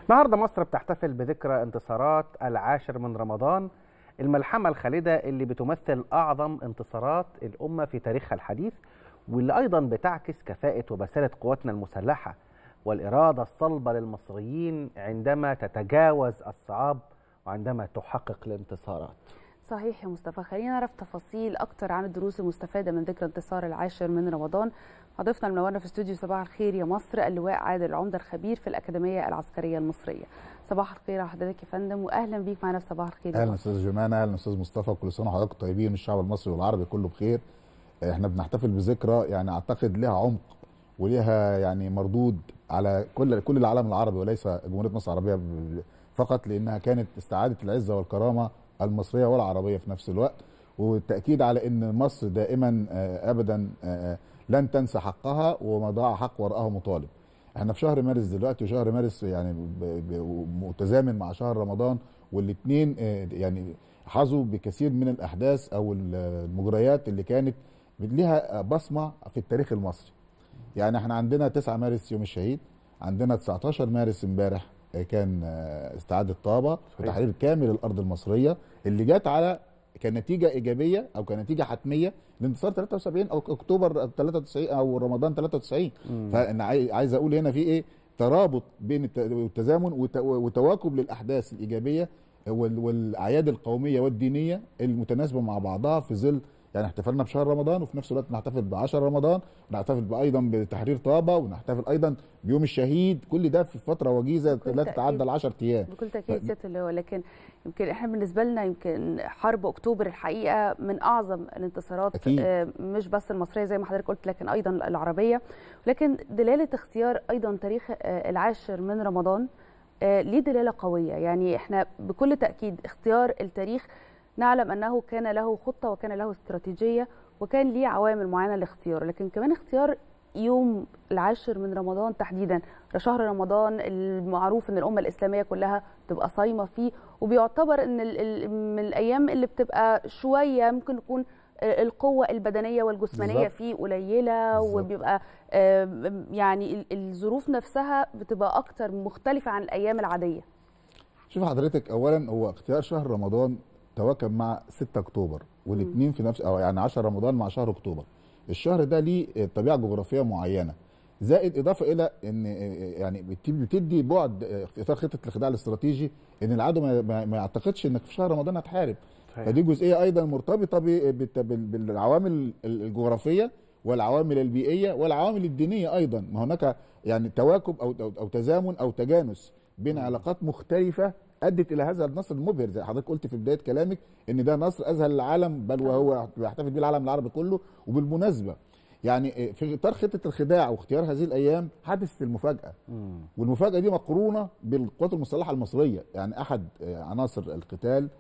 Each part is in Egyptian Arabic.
النهارده مصر بتحتفل بذكرى انتصارات العاشر من رمضان الملحمة الخالدة اللي بتمثل أعظم انتصارات الأمة في تاريخها الحديث واللي أيضا بتعكس كفاءة وبسالة قواتنا المسلحة والإرادة الصلبة للمصريين عندما تتجاوز الصعاب وعندما تحقق الانتصارات صحيح يا مصطفى خلينا نعرف تفاصيل اكتر عن الدروس المستفاده من ذكرى انتصار العاشر من رمضان ضيفنا المنورنا في استوديو صباح الخير يا مصر اللواء عادل العمده الخبير في الاكاديميه العسكريه المصريه صباح الخير على حضرتك يا فندم واهلا بيك معنا في صباح الخير اهلا استاذ جمانه اهلا استاذ مصطفى كل سنه وحضراتكم طيبين والشعب المصري والعربي كله بخير احنا بنحتفل بذكرى يعني اعتقد لها عمق ولها يعني مردود على كل كل العالم العربي وليس جمهوريه مصر العربيه فقط لانها كانت استعاده العزه والكرامه المصريه والعربيه في نفس الوقت والتاكيد على ان مصر دائما ابدا لن تنسى حقها وما ضاع حق وراءه مطالب احنا في شهر مارس دلوقتي وشهر مارس يعني متزامن مع شهر رمضان والاثنين يعني حظوا بكثير من الاحداث او المجريات اللي كانت لها بصمه في التاريخ المصري يعني احنا عندنا 9 مارس يوم الشهيد عندنا 19 مارس امبارح كان استعاده طابه وتحرير كامل الارض المصريه اللي جت على كنتيجه ايجابيه او كنتيجه حتميه لانتصار 73 او اكتوبر 93 او رمضان 93 فانا عايز اقول هنا في ايه ترابط بين التزامن وتواكب للاحداث الايجابيه والاعياد القوميه والدينيه المتناسبه مع بعضها في ظل يعني احتفلنا بشهر رمضان وفي نفس الوقت نحتفل ب 10 رمضان ونحتفل ايضا بتحرير طابه ونحتفل ايضا بيوم الشهيد كل ده في فتره وجيزه لا تتعدى ال 10 ايام بكل تاكيد سياده اللواء لكن يمكن احنا بالنسبه لنا يمكن حرب اكتوبر الحقيقه من اعظم الانتصارات أكيد. مش بس المصريه زي ما حضرتك قلت لكن ايضا العربيه لكن دلاله اختيار ايضا تاريخ العاشر من رمضان ليه دلاله قويه يعني احنا بكل تاكيد اختيار التاريخ نعلم انه كان له خطه وكان له استراتيجيه وكان ليه عوامل معينه لاختياره لكن كمان اختيار يوم العاشر من رمضان تحديدا شهر رمضان المعروف ان الامه الاسلاميه كلها تبقى صايمه فيه وبيعتبر ان من الايام اللي بتبقى شويه ممكن تكون القوه البدنيه والجسمانيه بالزبط. فيه قليله بالزبط. وبيبقى يعني الظروف نفسها بتبقى اكتر مختلفه عن الايام العاديه شوف حضرتك اولا هو اختيار شهر رمضان تواكب مع 6 اكتوبر والاثنين في نفس او يعني 10 رمضان مع شهر اكتوبر الشهر ده ليه طبيعه جغرافيه معينه زائد اضافه الى ان يعني بتدي بعد في اطار خطه الخداع الاستراتيجي ان العدو ما يعتقدش انك في شهر رمضان هتحارب فدي جزئيه ايضا مرتبطه بالعوامل الجغرافيه والعوامل البيئيه والعوامل الدينيه ايضا ما هناك يعني تواكب او او تزامن او تجانس بين علاقات مختلفه ادت الى هذا النصر المبهر زي حضرتك قلت في بدايه كلامك ان ده نصر اذهل العالم بل وهو بيحتفل به العالم العربي كله وبالمناسبه يعني في اطار خطه الخداع واختيار هذه الايام حدثت المفاجاه والمفاجاه دي مقرونه بالقوات المسلحه المصريه يعني احد عناصر القتال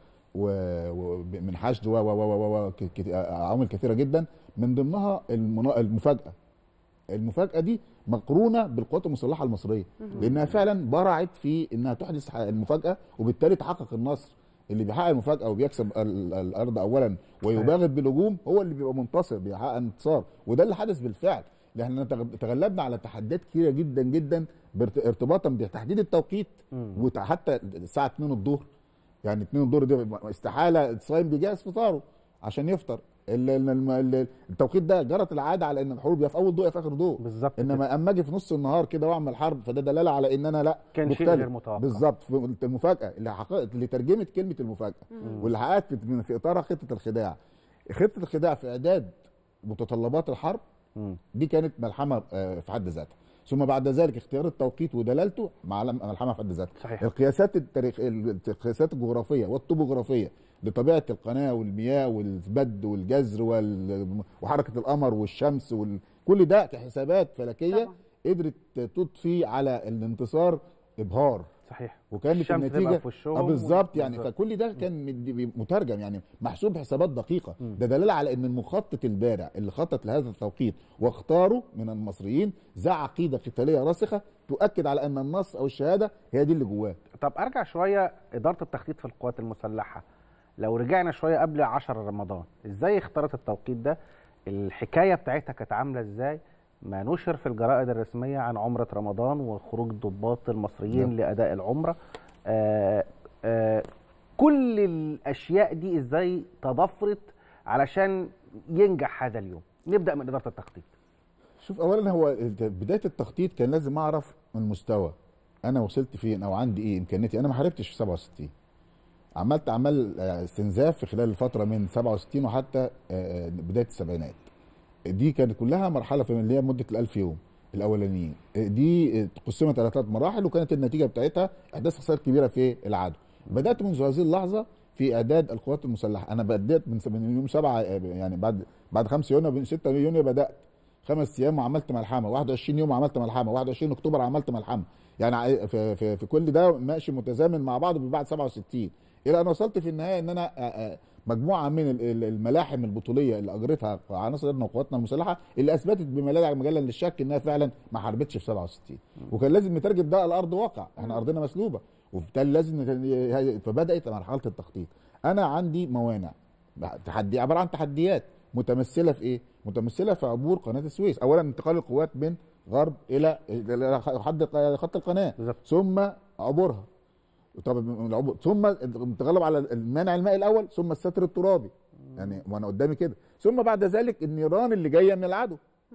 ومن حشد و و عوامل كثيره جدا من ضمنها المفاجاه المفاجاه دي مقرونه بالقوات المسلحه المصريه لانها فعلا برعت في انها تحدث المفاجاه وبالتالي تحقق النصر اللي بيحقق المفاجاه وبيكسب الارض اولا ويباغت بالهجوم هو اللي بيبقى منتصر بيحقق انتصار وده اللي حدث بالفعل لان احنا تغلبنا على تحديات كثيره جدا جدا ارتباطا بتحديد التوقيت وحتى الساعه 2 الظهر يعني 2 الظهر دي استحاله الصايم بيجهز فطاره عشان يفطر التوقيت ده جرت العاده على ان الحروب يا في اول ضوء يا في اخر ضوء بالظبط انما اما اجي في نص النهار كده واعمل حرب فده دلاله على ان انا لا كان شيء غير متوقع بالظبط المفاجاه اللي حققت اللي ترجمت كلمه المفاجاه واللي حققت في اطارها خطه الخداع خطه الخداع في اعداد متطلبات الحرب مم. دي كانت ملحمه في حد ذاتها ثم بعد ذلك اختيار التوقيت ودلالته مع ملحمه في حد ذاتها صحيح. القياسات التاريخ القياسات الجغرافيه والطبوغرافيه لطبيعه القناه والمياه والبد والجزر وال... وحركه القمر والشمس وال... كل ده كحسابات فلكيه طبعا. قدرت تضفي على الانتصار ابهار صحيح وكانت النتيجه آه بالظبط يعني بالزبط. فكل ده كان مترجم يعني محسوب حسابات دقيقه م. ده دلاله على ان المخطط البارع اللي خطط لهذا التوقيت واختاره من المصريين ذا عقيده قتاليه راسخه تؤكد على ان النصر او الشهاده هي دي اللي جواه طب ارجع شويه اداره التخطيط في القوات المسلحه لو رجعنا شويه قبل 10 رمضان ازاي اختارت التوقيت ده الحكايه بتاعتها كانت عامله ازاي ما نشر في الجرائد الرسميه عن عمره رمضان وخروج الضباط المصريين نعم. لاداء العمره آه آه كل الاشياء دي ازاي تضافرت علشان ينجح هذا اليوم نبدا من اداره التخطيط شوف اولا هو بدايه التخطيط كان لازم اعرف المستوى انا وصلت فين او عندي ايه امكانياتي انا ما حاربتش في 67 عملت اعمال آه، استنزاف في خلال الفتره من 67 وحتى آه، بدايه السبعينات دي كانت كلها مرحله في اللي هي مده ال1000 يوم الاولانيين آه، دي آه، قسمت على ثلاث مراحل وكانت النتيجه بتاعتها احداث خسائر كبيره في العدو بدات منذ هذه اللحظه في اعداد القوات المسلحه انا بدات من من يوم 7 يعني بعد بعد 5 يونيو من 6 يونيو بدات خمس ايام وعملت ملحمه 21 يوم عملت ملحمه 21 اكتوبر عملت ملحمه يعني ع- في, في, في كل ده ماشي متزامن مع بعض بعد 67 الى ان وصلت في النهايه ان انا آه، آه، مجموعه من ال- ال- الملاحم البطوليه اللي اجرتها عناصرنا وقواتنا المسلحه اللي اثبتت بما لا داعي مجالا للشك انها فعلا ما حاربتش في 67 وكان لازم نترجم ده على ارض واقع احنا ارضنا مسلوبه وبالتالي لازم نت- فبدات مرحله التخطيط انا عندي موانع تحدي عباره عن تحديات متمثله في ايه؟ متمثله في عبور قناه السويس، اولا انتقال القوات من غرب الى إلى حد خط القناه بالظبط. ثم عبورها طب من العبور ثم التغلب على المانع المائي الاول ثم الستر الترابي يعني وانا قدامي كده ثم بعد ذلك النيران اللي جايه من العدو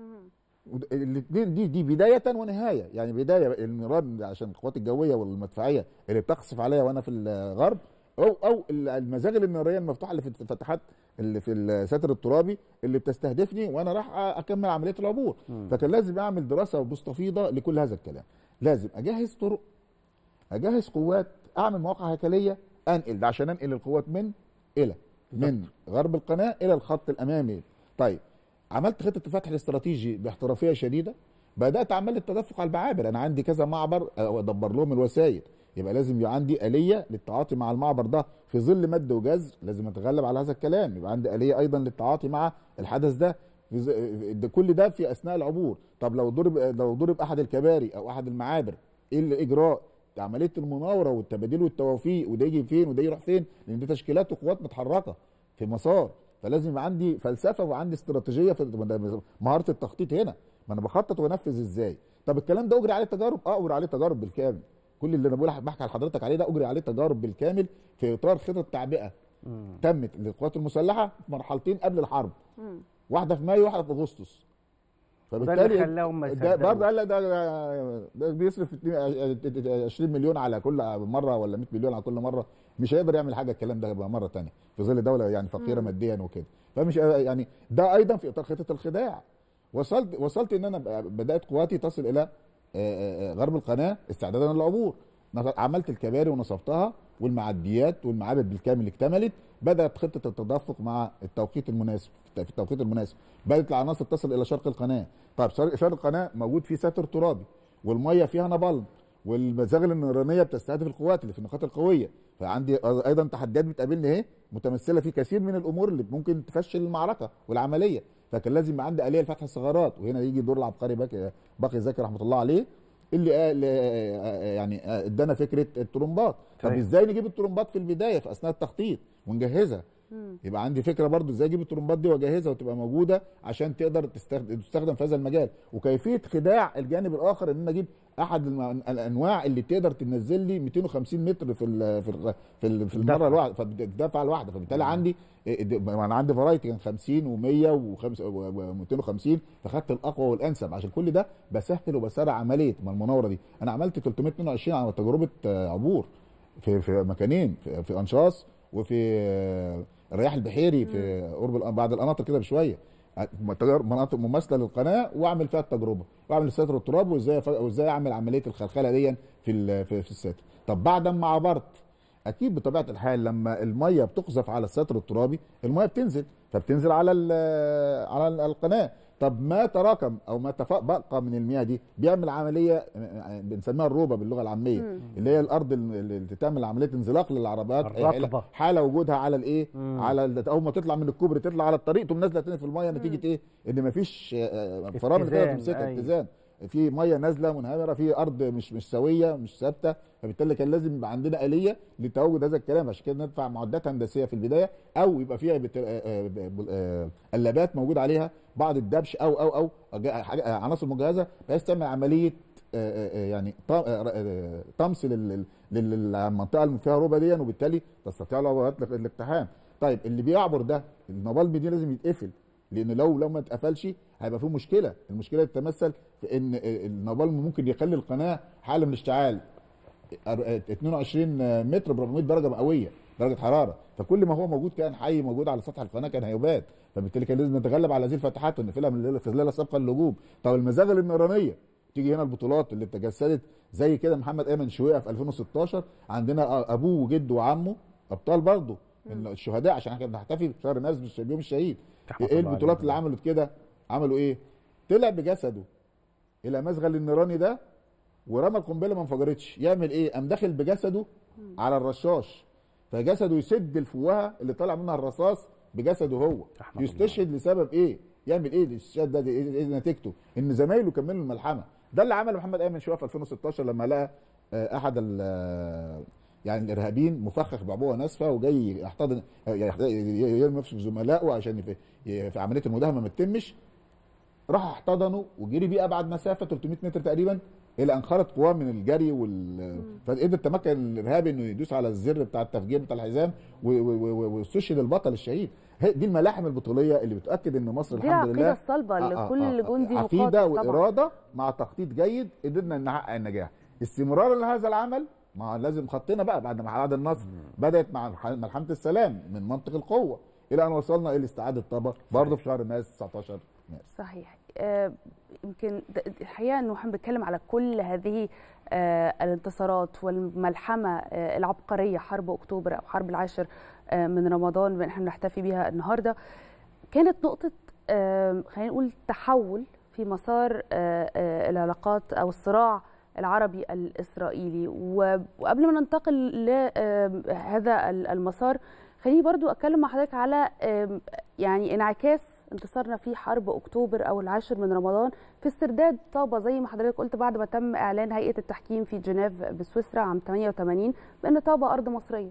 الاثنين دي دي بدايه ونهايه يعني بدايه النيران عشان القوات الجويه والمدفعيه اللي بتقصف عليا وانا في الغرب او او المزاجل الناريه المفتوحه اللي في الفتحات اللي في الساتر الترابي اللي بتستهدفني وانا راح اكمل عمليه العبور فكان لازم اعمل دراسه مستفيضه لكل هذا الكلام لازم اجهز طرق اجهز قوات اعمل مواقع هيكليه انقل ده عشان انقل القوات من الى من غرب القناه الى الخط الامامي طيب عملت خطه الفتح الاستراتيجي باحترافيه شديده بدات اعمل التدفق على المعابر انا عندي كذا معبر أو ادبر لهم الوسائل يبقى لازم يبقى عندي اليه للتعاطي مع المعبر ده في ظل مد وجزر لازم اتغلب على هذا الكلام يبقى عندي اليه ايضا للتعاطي مع الحدث ده في ز... ده كل ده في اثناء العبور طب لو ضرب لو ضرب احد الكباري او احد المعابر ايه الاجراء عمليه المناوره والتبادل والتوافيق وده يجي فين وده يروح فين لان دي تشكيلات وقوات متحركه في مسار فلازم يبقى عندي فلسفه وعندي استراتيجيه في مهاره التخطيط هنا ما انا بخطط وانفذ ازاي طب الكلام ده اجري عليه تجارب اه اجري عليه تجارب بالكامل كل اللي انا بقول بحكي لحضرتك عليه ده اجري عليه تجارب بالكامل في اطار خطط تعبئه تمت للقوات المسلحه في مرحلتين قبل الحرب واحده في مايو وواحده في اغسطس وده اللي خلاهم ما ده يصدقوا. برضه قال لك ده, ده بيصرف 20 مليون على كل مره ولا 100 مليون على كل مره مش هيقدر يعمل حاجه الكلام ده بقى مره تانية في ظل دوله يعني فقيره ماديا وكده فمش يعني ده ايضا في اطار خطه الخداع وصلت وصلت ان انا بدات قواتي تصل الى آه، آه، غرب القناه استعدادا للعبور نص- عملت الكباري ونصبتها والمعديات والمعابر بالكامل اكتملت بدات خطه التدفق مع التوقيت المناسب في التوقيت المناسب بدات العناصر تصل الى شرق القناه طيب شرق شرق القناه موجود فيه ساتر ترابي والميه فيها نبل والمزاغل النيرانيه بتستهدف القوات اللي في النقاط القويه فعندي ايضا تحديات بتقابلني اهي متمثله في كثير من الامور اللي ممكن تفشل المعركه والعمليه فكان لازم يبقى عندي اليه لفتح الثغرات وهنا يجي دور العبقري باقي باقي زكي رحمه الله عليه اللي قال يعني ادانا فكره الترومبات طب صحيح. ازاي نجيب الترومبات في البدايه في اثناء التخطيط ونجهزها يبقى عندي فكره برضو ازاي اجيب الترومبات دي واجهزها وتبقى موجوده عشان تقدر تستخدم, تستخدم في هذا المجال وكيفيه خداع الجانب الاخر ان انا اجيب احد الم- الانواع اللي تقدر تنزل لي 250 متر في ال في ال في, ال في المره الدفع. الواحده فالدفعه الواحده فبالتالي عندي انا عندي فرايتي كان 50 و100 و250 فخدت الاقوى والانسب عشان كل ده بسهل وبسرع عمليه ما المناوره دي انا عملت 322 على تجربه آه، عبور في في مكانين في, في انشاص وفي آه، الرياح البحيري في قرب الأ- بعد القناطر كده بشويه تجارب- مناطق مماثله للقناه واعمل فيها التجربه واعمل الستر التراب وازاي أف- وازاي اعمل عمليه الخلخله دي في ال- في, في الستر طب بعد ما عبرت اكيد بطبيعه الحال لما الميه بتقذف على الستر الترابي الميه بتنزل فبتنزل على ال- على ال- القناه طب ما تراكم او ما تف- بقى من المياه دي بيعمل عمليه آه، بنسميها الروبه باللغه العاميه اللي هي الارض اللي اللي تعمل عمليه انزلاق للعربات الرطبة. حاله وجودها على الايه على ال- اول ما تطلع من الكوبري تطلع على الطريق تقوم نازله تاني في الميه نتيجه ايه ان مفيش آه، فرامل كده اتزان، تمسكها أيوة. اتزان في ميه نازله منهمره في ارض مش مش سويه مش ثابته فبالتالي كان لازم يبقى عندنا اليه لتواجد هذا الكلام عشان كده ندفع معدات هندسيه في البدايه او يبقى فيها بت... آه، آه، ب- آه، قلابات موجود عليها بعض الدبش او او او جا- حاجة- عناصر مجهزه بحيث تعمل عمليه آه، آه، يعني ط- آه، آه، طمس لل- لل- للمنطقه اللي فيها ربع دي وبالتالي تستطيع العبورات الاقتحام طيب اللي بيعبر ده النبال دي لازم يتقفل لان لو لو ما اتقفلش هيبقى في مشكله المشكله تتمثل في ان النبال ممكن يخلي القناه حاله من الاشتعال أر- 22 متر ب 400 درجه مئويه درجه حراره فكل ما هو موجود كان حي موجود على سطح القناه كان هيبات فبالتالي كان لازم نتغلب على هذه الفتحات ونقفلها من الليله في الليله السابقه للهجوم طب المزاغل النيرانيه تيجي هنا البطولات اللي تجسدت زي كده محمد ايمن شويه في 2016 عندنا ابوه وجده وعمه ابطال برضه من الشهداء عشان احنا بنحتفل بشهر مارس بالش- بيوم الشهيد رحمة ايه الله البطولات عليه. اللي عملت كده عملوا ايه طلع بجسده الى مزغل النيراني ده ورمى القنبله ما انفجرتش يعمل ايه قام داخل بجسده على الرشاش فجسده يسد الفوهه اللي طالع منها الرصاص بجسده هو رحمة يستشهد لسبب ايه يعمل ايه الاستشهاد ده ايه إيه نتيجته ان زمايله كملوا الملحمه ده اللي عمله محمد ايمن شويه في 2016 لما لقى آه، احد ال- آه، يعني الارهابيين مفخخ بعبوه ناسفه وجاي يحتضن يحت- يرمي نفسه في زملائه عشان يف- ي- في عمليه المداهمه ما تتمش راح احتضنه وجري بيه ابعد مسافه 300 متر تقريبا الى ان خرج قواه من الجري وال فقدر تمكن الارهابي انه يدوس على الزر بتاع التفجير بتاع الحزام و- و- و- واستشهد البطل الشهيد هي- دي الملاحم البطوليه اللي بتاكد ان مصر دي الحمد العقيده لله الصلبه آه، آه، لكل آه، جندي مقاتل عقيده طبعا واراده مع تخطيط جيد قدرنا نحقق النجاح استمرارا لهذا العمل ما لازم خطينا بقى بعد ما بعد النصر بدات مع الح- ملحمه السلام من منطق القوه الى ان وصلنا الى استعاده طبا برضه في شهر مارس 19 مارس صحيح آه، يمكن د- الحقيقه انه احنا بنتكلم على كل هذه آه، الانتصارات والملحمه آه، العبقريه حرب اكتوبر او حرب العاشر آه، من رمضان اللي احنا بنحتفي بيها النهارده كانت نقطه آه، خلينا نقول تحول في مسار آه، آه، العلاقات او الصراع العربي الاسرائيلي و- وقبل ما ننتقل لهذا المسار خليني برضو اتكلم مع حضرتك على آم، يعني انعكاس انتصارنا في حرب اكتوبر او العاشر من رمضان في استرداد طابه زي ما حضرتك قلت بعد ما تم اعلان هيئه التحكيم في جنيف بسويسرا عام 88 بان طابه ارض مصريه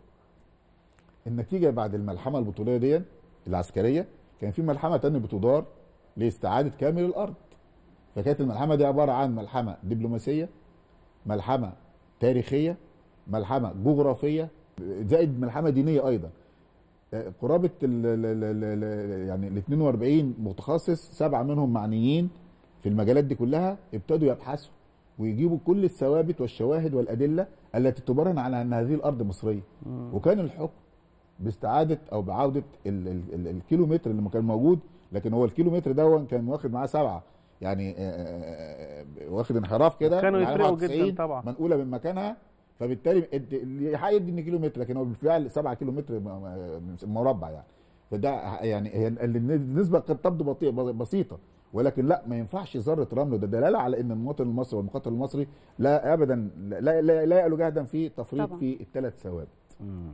النتيجه بعد الملحمه البطوليه دي العسكريه كان في ملحمه تانية بتدار لاستعاده كامل الارض فكانت الملحمه دي عباره عن ملحمه دبلوماسيه ملحمه تاريخيه ملحمه جغرافيه زائد ملحمه دينيه ايضا آه، قرابه ال ال ال ال يعني ال 42 متخصص سبعه منهم معنيين في المجالات دي كلها ابتدوا يبحثوا ويجيبوا كل الثوابت والشواهد والادله التي تبرهن على ان هذه الارض مصريه وكان الحكم باستعاده او بعوده ال ال ال الكيلومتر اللي كان موجود لكن هو الكيلومتر ده كان واخد معاه سبعه يعني آه، آه، آه، واخد انحراف كده كانوا يعني يفرقوا 94 جدا طبعا. منقوله من مكانها فبالتالي اد- اللي يحقق ان كيلو متر لكن هو بالفعل 7 كيلو متر م- م- مربع يعني فده يعني هي النسبه قد تبدو بطيئه بسيطه ولكن لا ما ينفعش ذره رمل ده دلاله على ان المواطن المصري والمقاتل المصري لا ابدا لا لا, لا يألو جهدا في تفريط طبعا. في الثلاث ثوابت مم.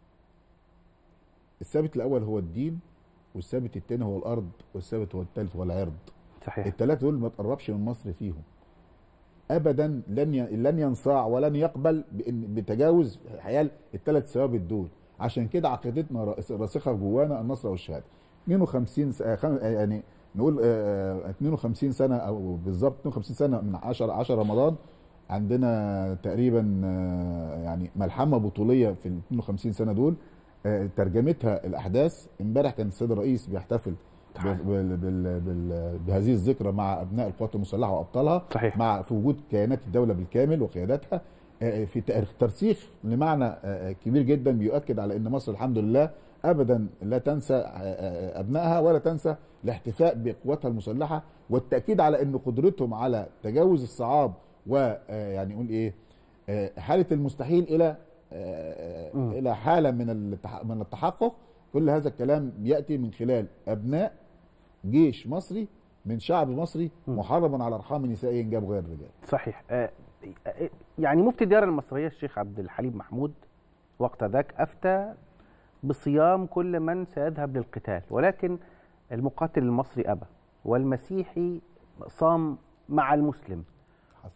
الثابت الاول هو الدين والثابت الثاني هو الارض والثابت هو الثالث هو العرض صحيح الثلاثه دول ما تقربش من مصر فيهم ابدا لن ي... لن ينصاع ولن يقبل بإن... بتجاوز حيال الثلاث ثوابت دول عشان كده عقيدتنا راسخ- راسخه جوانا النصر والشهاده 52 س... آه، خم... آه، يعني نقول آه، آه، 52 سنه او بالظبط 52 سنه من 10 10 رمضان عندنا تقريبا آه، يعني ملحمه بطوليه في ال 52 سنه دول آه، ترجمتها الاحداث امبارح كان السيد الرئيس بيحتفل بال... بال... بال... بال... بهذه الذكرى مع ابناء القوات المسلحه وابطالها صحيح مع في وجود كيانات الدوله بالكامل وقياداتها آه، في تأر- ترسيخ لمعنى آه، كبير جدا بيؤكد على ان مصر الحمد لله ابدا لا تنسى آه، آه، ابنائها ولا تنسى الاحتفاء بقواتها المسلحه والتاكيد على ان قدرتهم على تجاوز الصعاب ويعني نقول ايه آه، حاله المستحيل الى آه، مم. الى حاله من التح- من التحقق كل هذا الكلام ياتي من خلال ابناء جيش مصري من شعب مصري مم. محرما على ارحام نسائه جاب غير الرجال صحيح آه، آه، يعني مفتي الديار المصرية الشيخ عبد الحليم محمود وقت ذاك أفتى بصيام كل من سيذهب للقتال ولكن المقاتل المصري أبى والمسيحي صام مع المسلم حصل.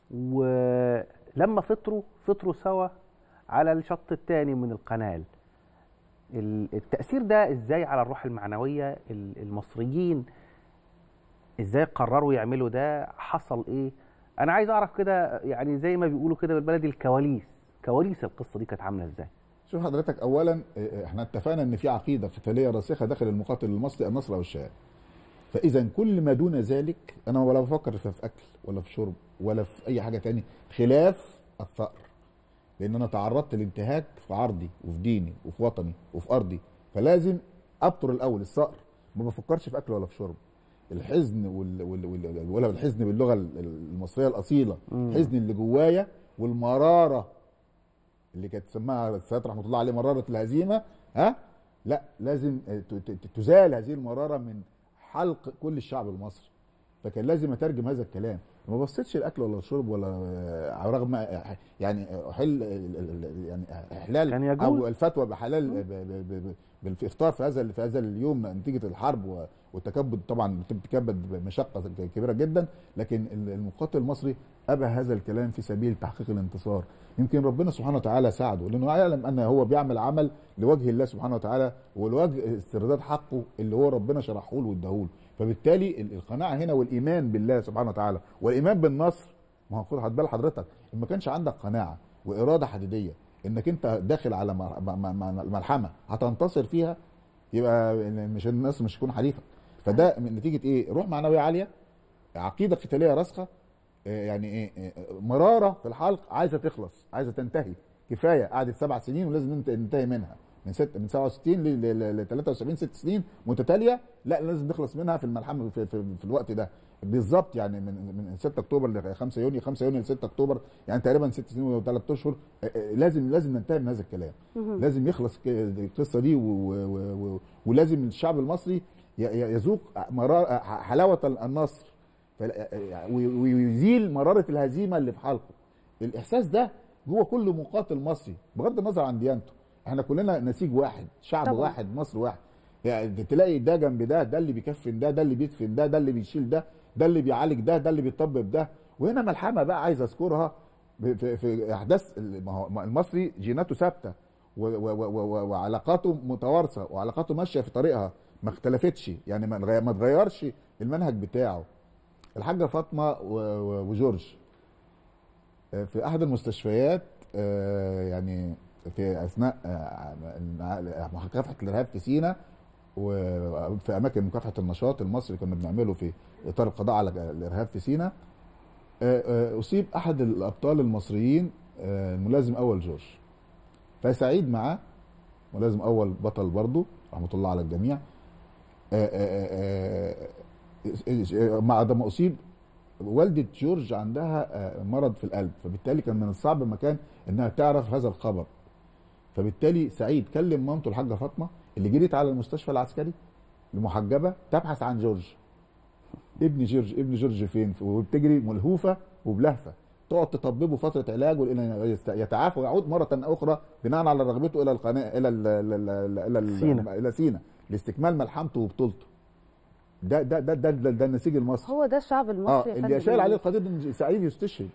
ولما فطروا فطروا سوا على الشط الثاني من القنال ال- التأثير ده ازاي على الروح المعنوية ال- المصريين ازاي قرروا يعملوا ده حصل ايه انا عايز اعرف كده يعني زي ما بيقولوا كده بالبلدي الكواليس كواليس القصة دي كانت عاملة ازاي شوف حضرتك اولا إيه، احنا اتفقنا ان في عقيده قتاليه راسخه داخل المقاتل المصري النصر او الشهاده فاذا كل ما دون ذلك انا ولا بفكر في في اكل ولا في شرب ولا في اي حاجه تاني خلاف الثأر لان انا تعرضت لانتهاك في عرضي وفي ديني وفي وطني وفي ارضي فلازم ابطر الاول الثأر ما بفكرش في اكل ولا في شرب الحزن وال... وال... وال... ولا الحزن باللغه المصريه الاصيله الحزن اللي جوايا والمراره اللي كانت تسمىها السيد رحمه الله عليه مراره الهزيمه ها لا لازم ت- ت- تزال هذه المراره من حلق كل الشعب المصري فكان لازم اترجم هذا الكلام ما بصيتش الاكل ولا الشرب ولا على رغم يعني احل يعني احلال كان يجوز. او الفتوى بحلال ب- ب- ب- ب- بالافطار في هذا في هذا اليوم نتيجه الحرب و- والتكبد طبعا بتكبد بمشقه كبيره جدا لكن المقاتل المصري ابى هذا الكلام في سبيل تحقيق الانتصار يمكن ربنا سبحانه وتعالى ساعده لانه يعلم ان هو بيعمل عمل لوجه الله سبحانه وتعالى ولوجه استرداد حقه اللي هو ربنا شرحه له واداه له فبالتالي ال- القناعه هنا والايمان بالله سبحانه وتعالى والايمان بالنصر ما هو خد بال حضرتك ان ما كانش عندك قناعه واراده حديديه انك انت داخل على مر- م- م- م- ملحمه هتنتصر فيها يبقى مش الناس مش هيكون حليفك فده من نتيجه ايه روح معنويه عاليه عقيده قتاليه راسخه آه، يعني ايه آه، مراره في الحلق عايزه تخلص عايزه تنتهي كفايه قعدت سبع سنين ولازم ننت- ننتهي منها من ست من 67 ل ل- ل 73 ست سنين متتاليه لا لازم نخلص منها في الملحمه في, في, في الوقت ده بالظبط يعني من من 6 اكتوبر ل 5 يونيو 5 يونيو ل 6 اكتوبر يعني تقريبا ست سنين وثلاث اشهر آه، آه، لازم لازم ننتهي من هذا الكلام لازم يخلص ك- القصه دي و و و ولازم الشعب المصري ي- ي- يذوق مرار حلاوه النصر فلا- وي- ويزيل مراره الهزيمه اللي في حلقه الاحساس ده جوه كل مقاتل مصري بغض النظر عن ديانته احنا كلنا نسيج واحد شعب طبعا. طبعا. واحد مصر واحد يعني تلاقي ده جنب ده ده اللي بيكفن ده ده اللي بيدفن ده ده اللي بيشيل ده ده اللي بيعالج ده ده اللي بيطبب ده وهنا ملحمه بقى عايز اذكرها ب- في, في احداث ال- ما هو ما المصري جيناته ثابته و- و- و- و- وعلاقاته متوارثه وعلاقاته ماشيه في طريقها ما اختلفتش يعني ما اتغير- ما اتغيرش المنهج بتاعه الحاجه فاطمه و- و- وجورج آه، في احد المستشفيات آه، يعني في اثناء آه، مكافحه الارهاب في سيناء وفي اماكن مكافحه النشاط المصري كنا بنعمله في اطار القضاء على الارهاب في سيناء آه، آه، اصيب احد الابطال المصريين آه، الملازم اول جورج فسعيد معاه ملازم اول بطل برضه رحمه الله على الجميع آه، آه، آه، آه، مع ما اصيب والدة جورج عندها آه، مرض في القلب فبالتالي كان من الصعب مكان انها تعرف هذا الخبر فبالتالي سعيد كلم مامته الحاجه فاطمه اللي جريت على المستشفى العسكري المحجبه تبحث عن جورج ابن جورج ابن جورج فين وبتجري ملهوفه وبلهفه تقعد تطببه فتره علاج الى يست- يتعافى ويعود مره اخرى بناء على رغبته الى القناه الى ال ال ال الى ال سينا. الى سينا لاستكمال ملحمته وبطولته ده ده ده ده, ده, ده النسيج المصري هو ده الشعب المصري اه يا اللي فندم. شايل عليه القضيه ان سعيد يستشهد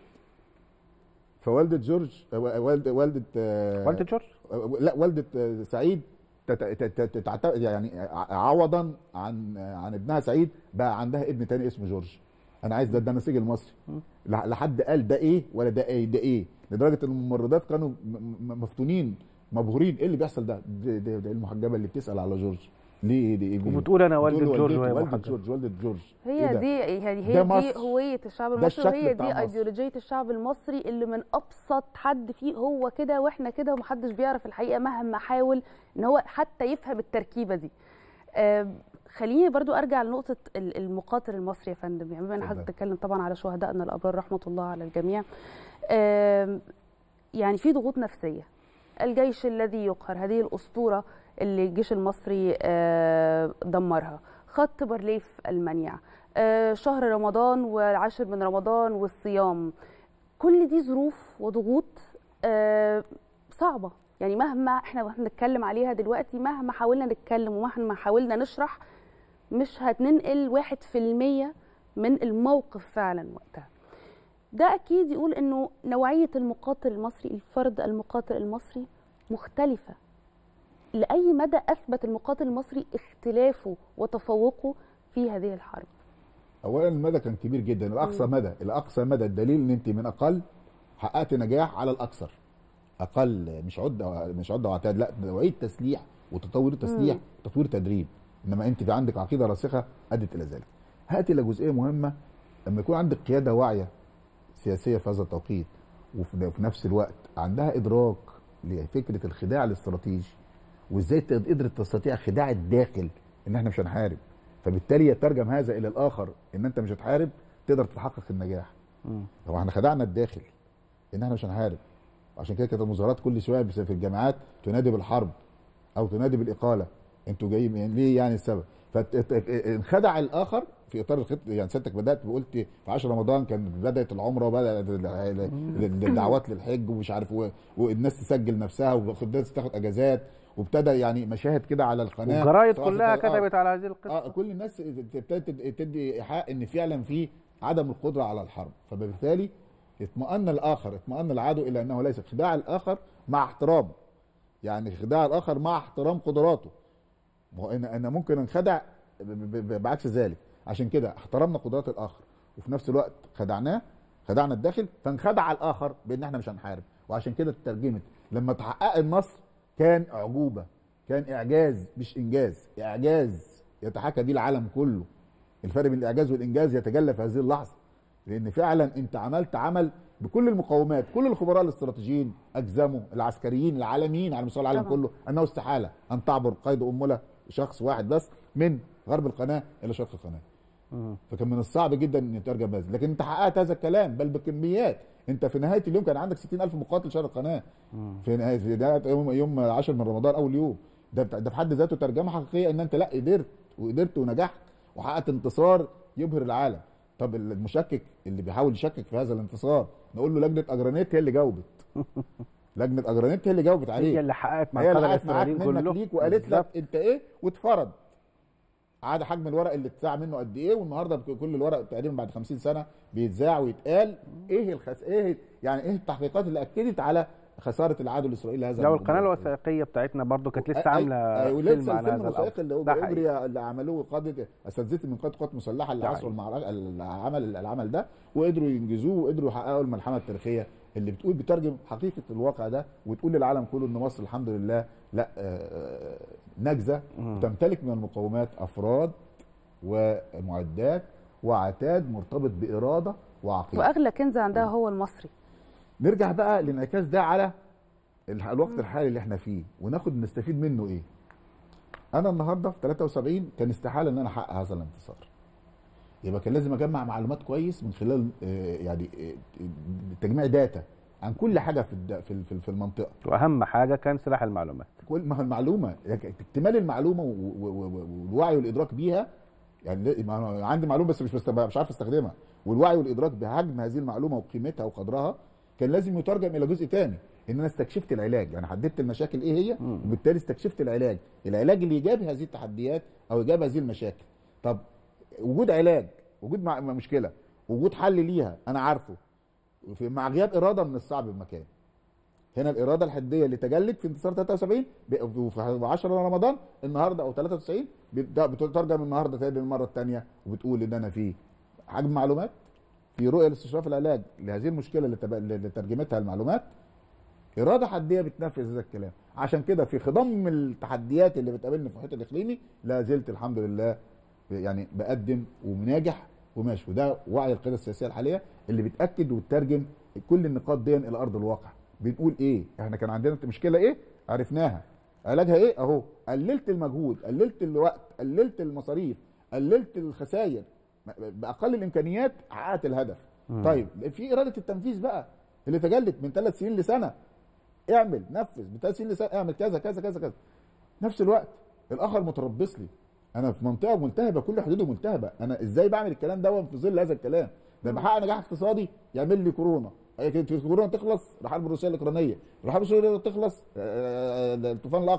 فوالده جورج آه، والده والده آه، والدة جورج آه، لا والده آه، سعيد تت- تت- تت- تعت- يعني ع- عوضا عن آه، عن ابنها سعيد بقى عندها ابن تاني اسمه جورج انا عايز ده ده النسيج المصري لا لا حد قال ده ايه ولا ده ايه ده ايه لدرجه ان الممرضات كانوا م- م- مفتونين مبهورين ايه اللي بيحصل ده ده, ده, ده المحجبه اللي بتسال على جورج ليه دي ايه وبتقول أنا والدة بتقول جورج والدته- وهي والدة محجبة. جورج والدة جورج هي إيه ده؟ دي يعني ده هي دي مصر. هوية الشعب ده المصري الشكل وهي بتاع دي مصر. ايديولوجية الشعب المصري اللي من ابسط حد فيه هو كده واحنا كده ومحدش بيعرف الحقيقة مهما حاول ان هو حتى يفهم التركيبة دي آم، خليني برضو ارجع لنقطة ال- المقاتل المصري يا فندم يعني بما ان حضرتك اتفضل. بتتكلم طبعا على شهدائنا الابرار رحمة الله على الجميع آم، يعني في ضغوط نفسية الجيش الذي يقهر هذه الأسطورة اللي الجيش المصري آه، دمرها خط بارليف المنيع آه، شهر رمضان والعاشر من رمضان والصيام كل دي ظروف وضغوط آه، صعبة يعني مهما احنا بنتكلم عليها دلوقتي مهما حاولنا نتكلم ومهما حاولنا نشرح مش هتننقل واحد في المية من الموقف فعلا وقتها ده اكيد يقول انه نوعيه المقاتل المصري الفرد المقاتل المصري مختلفه لاي مدى اثبت المقاتل المصري اختلافه وتفوقه في هذه الحرب اولا المدى كان كبير جدا الاقصى مدى الاقصى مدى الدليل ان انت من اقل حققت نجاح على الاكثر اقل مش عده مش عده وعتاد لا نوعيه تسليح وتطوير تسليح وتطوير تدريب انما انت في عندك عقيده راسخه ادت الى ذلك هاتي الى جزئيه مهمه لما يكون عندك قياده واعيه سياسيه في هذا التوقيت وفي وفي نفس الوقت عندها ادراك لفكره الخداع الاستراتيجي وازاي تقد- قدرت تستطيع خداع الداخل ان احنا مش هنحارب فبالتالي يترجم هذا الى الاخر ان انت مش هتحارب تقدر تحقق النجاح مم. هو احنا خدعنا الداخل ان احنا مش هنحارب عشان كده كانت المظاهرات كل شويه بس في الجامعات تنادي بالحرب او تنادي بالاقاله انتوا جايين يعني ليه يعني السبب فانخدع الاخر في اطار الخط يعني سيادتك بدات وقلت في 10 رمضان كان بدات العمره وبدات ال- ال- الدعوات للحج ومش عارف و- والناس تسجل نفسها والناس تاخد اجازات وابتدى يعني مشاهد كده على القناه والجرايد سواء في كلها القناة- آه. كتبت على هذه القصه اه كل الناس ابتدت تدي ايحاء ان فعلا في عدم القدره على الحرب فبالتالي اطمأن الاخر اطمأن العدو الى انه ليس خداع الاخر مع احترامه يعني خداع الاخر مع احترام قدراته ما هو انا انا ممكن انخدع ب- ب- ب- بعكس ذلك عشان كده احترمنا قدرات الاخر وفي نفس الوقت خدعناه خدعنا الداخل فانخدع الاخر بان احنا مش هنحارب وعشان كده اترجمت لما تحقق النصر كان اعجوبه كان اعجاز مش انجاز اعجاز يتحاكى به العالم كله الفرق بين الاعجاز والانجاز يتجلى في هذه اللحظه لان فعلا انت عملت عمل بكل المقومات كل الخبراء الاستراتيجيين اجزموا العسكريين العالميين على مستوى العالم طبعا. كله انه استحاله ان تعبر قيد امله شخص واحد بس من غرب القناه الى شرق القناه مم. فكان من الصعب جدا ان يترجم هذا لكن انت حققت هذا الكلام بل بكميات انت في نهايه اليوم كان عندك 60000 مقاتل شرق القناه في نهايه في نهايه يوم يوم 10 من رمضان اول يوم ده ده في حد ذاته ترجمه حقيقيه ان انت لا قدرت وقدرت ونجحت وحققت انتصار يبهر العالم طب المشكك اللي بيحاول يشكك في هذا الانتصار نقول له لجنه اجرانيت هي اللي جاوبت لجنه اجرانيت هي اللي جاوبت عليه هي اللي حققت مع هي القاده اللي قعدت معاك الاسرائيليين منك كلهم ليك وقالت بالظبط. لك انت ايه واتفرض عاد حجم الورق اللي اتذاع منه قد ايه والنهارده كل الورق تقريبا بعد 50 سنه بيتذاع ويتقال ايه الخس ايه يعني ايه التحقيقات اللي اكدت على خساره العدو الاسرائيلي هذا لو الموضوع. القناه الوثائقيه بتاعتنا برضو كانت أي- لسه أي- عامله أي- فيلم ولسه عن الفيلم هذا الوثائقي اللي ده حقيقي. اجري اللي عملوه قاده اساتذه من قاده قوات مسلحه اللي ده عصروا حقيقي. المعركه العمل العمل ده وقدروا ينجزوه وقدروا يحققوا الملحمه التاريخيه اللي بتقول بترجم حقيقه الواقع ده وتقول للعالم كله ان مصر الحمد لله لا آه، نجزه تمتلك من المقومات افراد ومعدات وعتاد مرتبط باراده وعقيده واغلى كنز عندها هو المصري نرجع بقى للانعكاس ده على ال- الوقت الحالي اللي احنا فيه وناخد نستفيد منه ايه انا النهارده في 73 كان استحاله ان انا احقق هذا الانتصار يبقى كان لازم اجمع معلومات كويس من خلال آه، يعني آه، تجميع داتا عن كل حاجه في الد- في في- في المنطقه واهم حاجه كان سلاح المعلومات كل ما هو المعلومه يعني اكتمال المعلومه و- و- و- والوعي والادراك بيها يعني لا- ما أنا عندي معلومه بس مش بست- مش عارف استخدمها والوعي والادراك بحجم هذه المعلومه وقيمتها وقدرها كان لازم يترجم الى جزء تاني ان انا استكشفت العلاج يعني حددت المشاكل ايه هي وبالتالي استكشفت العلاج العلاج اللي يجاب هذه التحديات او يجاب هذه المشاكل طب وجود علاج وجود مع مع مشكله وجود حل ليها انا عارفه في- مع غياب اراده من الصعب بمكان هنا الاراده الحديه اللي تجلت في انتصار 73 ب- في 10 رمضان النهارده او 93 بت- بتترجم النهارده تاني للمره الثانيه وبتقول ان انا في حجم معلومات في رؤيه لاستشراف العلاج لهذه المشكله اللي, تب... اللي ترجمتها المعلومات اراده حديه بتنفذ هذا الكلام عشان كده في خضم التحديات اللي بتقابلني في المحيط الاقليمي لا زلت الحمد لله يعني بقدم ومناجح وماشي وده وعي القياده السياسيه الحاليه اللي بتاكد وتترجم كل النقاط دي الى ارض الواقع بنقول ايه احنا كان عندنا مشكله ايه عرفناها علاجها ايه اهو قللت المجهود قللت الوقت قللت المصاريف قللت الخسائر باقل الامكانيات حققت الهدف طيب في اراده التنفيذ بقى اللي تجلت من ثلاث سنين لسنه اعمل نفذ من ثلاث سنين لسنه اعمل كذا كذا كذا كذا نفس الوقت الاخر متربص لي انا في منطقه ملتهبه كل حدوده ملتهبه انا ازاي بعمل الكلام ده في ظل هذا الكلام ده بحقق نجاح اقتصادي يعمل لي كورونا هي كانت كورونا تخلص الحرب الروسيه الاوكرانيه الحرب الروسيه تخلص آه، الطوفان الاقصى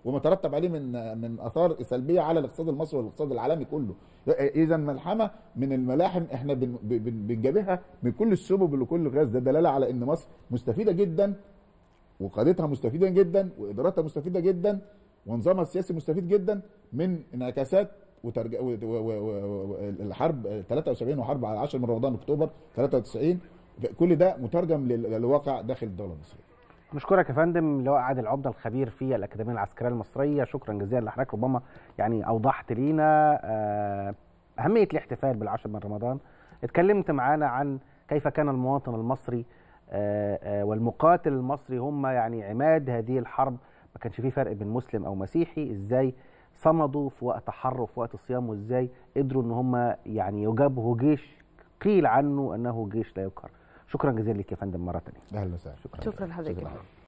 وما ترتب عليه من من اثار سلبيه على الاقتصاد المصري والاقتصاد العالمي كله اذا ملحمه من الملاحم احنا بن- بن- بنجابهها من كل السبب لكل الغاز ده دلاله على ان مصر مستفيده جدا وقادتها مستفيده جدا وادارتها مستفيده جدا ونظامها السياسي مستفيد جدا من انعكاسات وترج... و... و... و... و... و... الحرب 73 وحرب على 10 من رمضان اكتوبر 93 كل ده مترجم لل- للواقع داخل الدوله المصريه نشكرك يا فندم اللواء عادل عبده الخبير في الاكاديميه العسكريه المصريه شكرا جزيلا لحضرتك ربما يعني اوضحت لينا آه، اهميه الاحتفال بالعشر من رمضان اتكلمت معانا عن كيف كان المواطن المصري آه، آه، والمقاتل المصري هم يعني عماد هذه الحرب ما كانش فيه فرق بين مسلم او مسيحي ازاي صمدوا في وقت حر وفي وقت صيام وازاي قدروا ان هم يعني يجابهوا جيش قيل عنه انه جيش لا يقهر شكرا جزيلا لك يا فندم مره ثانيه اهلا وسهلا شكرا لحضرتك